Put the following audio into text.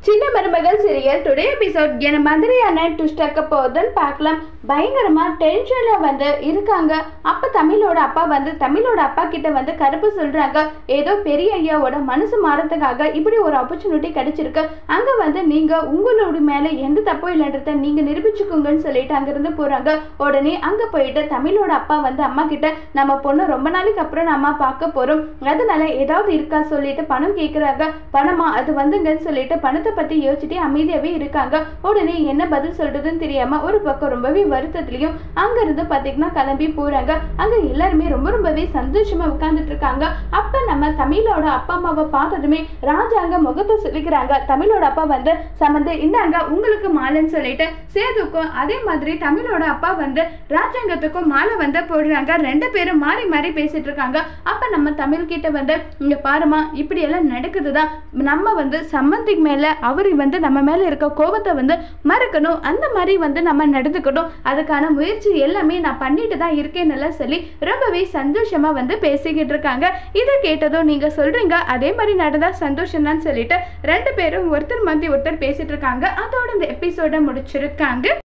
சின்ன மருமகள் serial today episode என்ன மாதிரியான ட்விஸ்ட் ஆக்க போகுதுன்னு பார்க்கலாம் பயங்கரமா டென்ஷன்ல வந்து இருக்காங்க அப்ப தமிழோட அப்பா வந்து தமிழோட அப்பா கிட்ட வந்து கருப்பு சொல்றாங்க ஏதோ பெரிய ஐயாவோட மனசு மாறதுக்காக இப்படி ஒரு ஆப்பர்ச்சுனிட்டி கிடைச்சிருக்கு அங்க வந்து நீங்க உங்களோட மேல எந்த தப்பும் இல்லைன்றத நீங்க நிரூபிச்சுக்கோங்கன்னு சொல்லிட்டு அங்கிருந்து போறாங்க உடனே அங்க போயிட்டு தமிழோட அப்பா வந்து அம்மா கிட்ட நம்ம பொண்ணு ரொம்ப நாளைக்கு அப்புறம் நம்ம பார்க்க போறோம் அதனால ஏதாவது இருக்கா சொல்லிட்டு பணம் கேட்குறாங்க பணமா அது வந்துங்கன்னு சொல்லிட்டு பணத்தை பத்தி யோசிச்சுட்டே அமைதியாவே இருக்காங்க உடனே என்ன பதில் சொல்றதுன்னு தெரியாம ஒரு பக்கம் ரொம்பவே வருத்தத்துலயும் அங்க இருந்து பாத்தீங்கன்னா கிளம்பி போறாங்க அங்க எல்லாருமே ரொம்ப ரொம்பவே சந்தோஷமா உட்கார்ந்துட்டு இருக்காங்க அப்ப நம்ம தமிழோட அப்பா அம்மாவை பார்த்ததுமே ராஜா அங்க முகத்தை சொல்லிக்கிறாங்க தமிழோட அப்பா வந்து சமந்து இந்தாங்க உங்களுக்கு மாலைன்னு சொல்லிட்டு சேதுக்கும் அதே மாதிரி தமிழோட அப்பா வந்து ராஜாங்கத்துக்கும் மாலை வந்து போடுறாங்க ரெண்டு பேரும் மாறி மாறி பேசிட்டு இருக்காங்க அப்ப நம்ம தமிழ் கிட்ட வந்து இங்க பாருமா இப்படி எல்லாம் நடக்குதுதான் நம்ம வந்து சம்மந்திக்கு மேல அவர் வந்து நம்ம மேல இருக்க கோபத்தை வந்து மறக்கணும் அந்த மாதிரி வந்து நம்ம நடந்துக்கணும் அதுக்கான முயற்சி எல்லாமே நான் பண்ணிட்டு தான் இருக்கேன்னு சொல்லி ரொம்பவே சந்தோஷமா வந்து பேசிக்கிட்டு இருக்காங்க இதை கேட்டதும் நீங்க சொல்றீங்க அதே மாதிரி நடந்தா சந்தோஷம் தான் சொல்லிட்டு ரெண்டு பேரும் ஒருத்தர் மாத்தி ஒருத்தர் பேசிட்டு இருக்காங்க அதோட இந்த எபிசோட முடிச்சிருக்காங்க